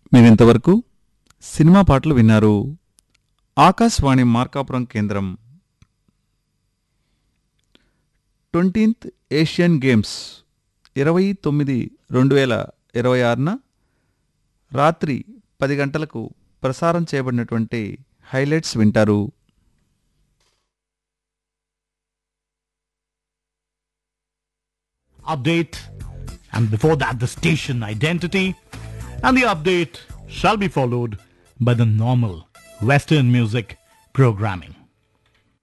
మీరింతవరకు సినిమా పాటలు విన్నారు ఆకాశవాణి మార్కాపురం కేంద్రం ట్వంటీన్త్ ఏషియన్ గేమ్స్ ఇరవై తొమ్మిది రెండు వేల ఇరవై ఆరున రాత్రి పది గంటలకు ప్రసారం చేయబడినటువంటి హైలైట్స్ వింటారు update, and before that, the station identity. And the update shall be followed by the normal Western music programming.